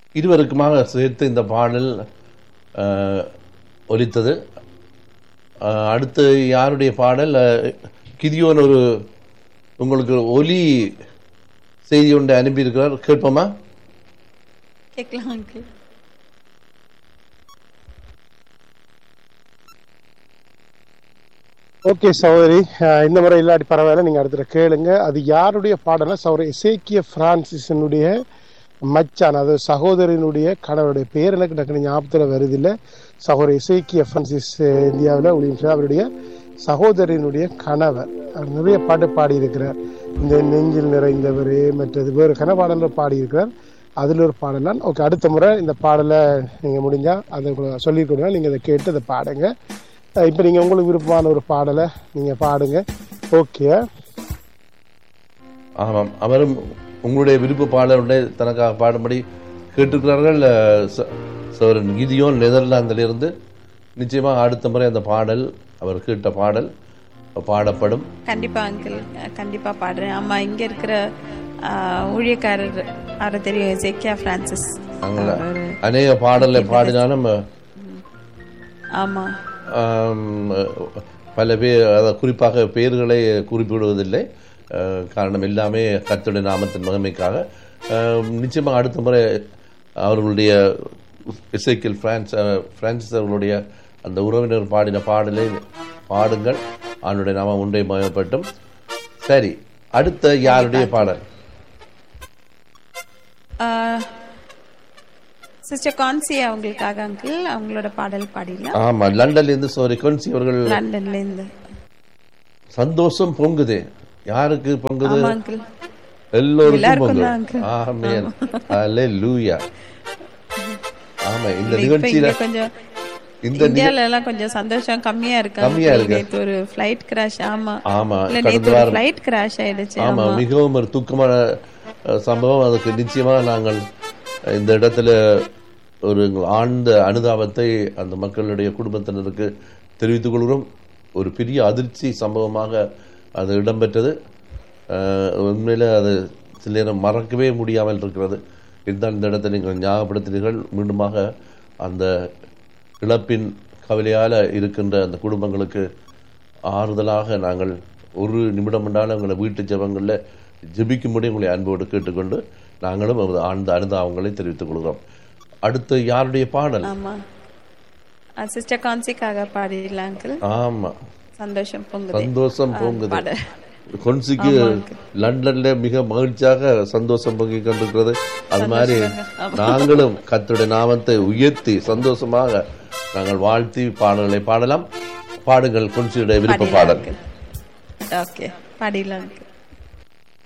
இருவருக்குமாக சேர்த்து இந்த பாடல் அஹ், ஒலித்தது அஹ், அடுத்து யாருடைய பாடல் அஹ், கிதியோன் ஒரு உங்களுக்கு ஒலி செய்தி ஒன்று அனுப்பியிருக்கிறார் கேட்போமா கேட்கலாம் அங்கிள் ஓகே சகோதரி அஹ் இந்த முறை இல்லாட்டி பரவாயில்ல நீங்க அடுத்த கேளுங்க அது யாருடைய பாடல சகோதரி இசேக்கிய பிரான்சிஸினுடைய மச்சான் அதாவது சகோதரனுடைய கணவருடைய பேர் எனக்கு டக்குனு ஞாபகத்துல வருது இல்ல சகோதரி இசேக்கிய பிரான்சிஸ் அஹ் இந்தியாவுல ஒளியும் அவருடைய சகோதரனுடைய கணவர் அவர் நிறைய பாட்டு பாடி இருக்கிறார் இந்த நெஞ்சில் நிறைந்தவரே மற்றது வேறு கனபாடல பாடி இருக்கிறார் அதுல ஒரு பாடலாம் ஓகே அடுத்த முறை இந்த பாடலை நீங்க முடிஞ்சா அதை சொல்லி கொடுங்க நீங்க அதை கேட்டு அதை பாடுங்க அஹ் இப்ப நீங்க உங்களுக்கு விருப்பமான ஒரு பாடலை நீங்க பாடுங்க ஓகே ஆமாம் அவரும் உங்களுடைய விருப்ப பாடலுடைய தனக்காக பாடும்படி கேட்டிருக்கிறார்கள் அஹ், ச- சோரன் கிதியோன் நெதர்லாந்திலிருந்து நிச்சயமாக அடுத்த முறை அந்த பாடல் அவர் கேட்ட பாடல் பாடப்படும் கண்டிப்பா அங்கிள் கண்டிப்பா பாடுறேன் ஆமா இங்க இருக்கிற ஆஹ், ஊழியக்காரர் அவரை தெரியும் ஜெக்கியா பிரான்சிஸ் அங்கே அநேக பாடலை பாடினாலும் அஹ், ஆமா ஆம், பல பேர் அதாவது குறிப்பாக பெயர்களை குறிப்பிடுவதில்லை அஹ், காரணம் எல்லாமே கர்த்தருடைய நாமத்தின் மகிமைக்காக அஹ், நிச்சயமாக அடுத்த முறை அவர்களுடைய இசைக்கில் பிரான்ஸ் அஹ், பிரான்சிஸ் அவர்களுடைய அந்த உறவினர் பாடின பாடலை பாடுங்கள் அவனுடைய நாமம் ஒன்றை மயப்பட்டும் சரி அடுத்த யாருடைய பாடல் சிஸ்டர் கான்சி அவங்களுக்காக அங்கிள் அவங்களோட பாடல் பாடிடலாம் ஆமா லண்டன்ல இருந்து சோரி கொன்சி அவர்கள் லண்டன்ல இருந்து சந்தோஷம் பொங்குது யாருக்கு பொங்குது ஆமா அங்கிள் எல்லோருக்கும் எல்லாருக்கும் பொங்கல் தான் uncle. ஆமென் அல்லேலூயா ஆமா இந்த இப்ப நிகழ்ச்சியில இங்க கொஞ்சம் இந்த நிக- இந்தியால எல்லாம் கொஞ்சம் சந்தோஷம் கம்மியா இருக்கு கம்மியா uncle. இருக்கு. நேத்து ஒரு ஃபிளைட் கிராஷ் ஆமா ஆமா இல்ல கடந்த நேத்து ஒரு வாரம் ஃபிளைட் கிராஷ் ஆயிடுச்சு ஆமா ஆமா மிகவும் ஒரு துக்கமான அஹ், சம்பவம் அதுக்கு நிச்சயமா நாங்கள் அஹ், இந்த இடத்துல ஒரு ஆழ்ந்த அனுதாபத்தை அந்த மக்களுடைய குடும்பத்தினருக்கு தெரிவித்துக் கொள்கிறோம் ஒரு பெரிய அதிர்ச்சி சம்பவமாக அது இடம்பெற்றது அஹ், உண்மையில அது சில நேரம் மறக்கவே முடியாமல் இருக்கிறது இருந்தால் இந்த இடத்தை நீங்கள் ஞாபகப்படுத்தினீர்கள் மீண்டுமாக அந்த இழப்பின் கவலையால் இருக்கின்ற அந்த குடும்பங்களுக்கு ஆறுதலாக நாங்கள் ஒரு நிமிடம் என்றாலும் எங்களை வீட்டு ஜெபங்களில் ஜெபிக்கும்படி உங்களை அன்போடு கேட்டுக்கொண்டு நாங்களும் நமது ஆழ்ந்த அனுதாபங்களை தெரிவித்துக் கொள்கிறோம் அடுத்து யாருடைய பாடல் ஆமா சிஸ்டர் கான்சிக்காக பாடிடலாம் அங்கிள் ஆமா சந்தோஷம் பொங்குது சந்தோஷம் பொங்குது பாடல் கொன்சிக்கு லண்டன்ல மிக மகிழ்ச்சியாக சந்தோஷம் பொங்கி கொண்டிருக்கிறது அது மாதிரி நாங்களும் கர்த்தருடைய நாமத்தை உயர்த்தி சந்தோஷமாக நாங்கள் வாழ்த்தி பாடல்களை பாடலாம் பாடுங்கள் கொன்சியுடைய விருப்ப பாடல் ஓகே பாடிடலாம் uncle.